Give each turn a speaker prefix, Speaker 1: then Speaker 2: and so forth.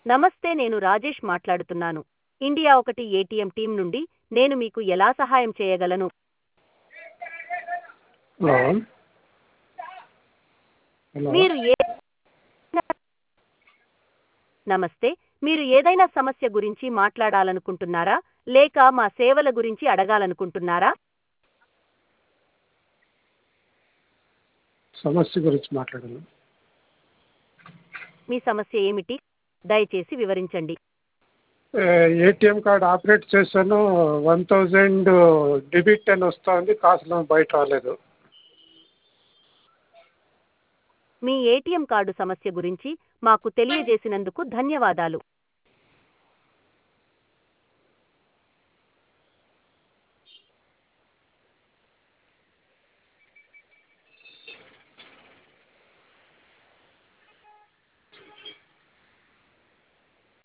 Speaker 1: నమస్తే నేను రాజేష్ మాట్లాడుతున్నాను ఇండియా ఒకటి ఏటీఎం టీం నుండి నేను మీకు ఎలా సహాయం చేయగలను
Speaker 2: హలో హలో
Speaker 1: మీరు ఏ నమస్తే మీరు ఏదైనా సమస్య గురించి మాట్లాడాలనుకుంటున్నారా లేక మా సేవల గురించి అడగాలనుకుంటున్నారా
Speaker 2: సమస్య గురించి మాట్లాడాను
Speaker 1: మీ సమస్య ఏమిటి దయచేసి వివరించండి
Speaker 2: ఏటీఎం కార్డ్ ఆపరేట్ చేశాను వన్ థౌజండ్ డెబిట్ అని వస్తుంది కాసులో బయట రాలేదు
Speaker 1: మీ ఏటీఎం కార్డు సమస్య గురించి మాకు తెలియజేసినందుకు ధన్యవాదాలు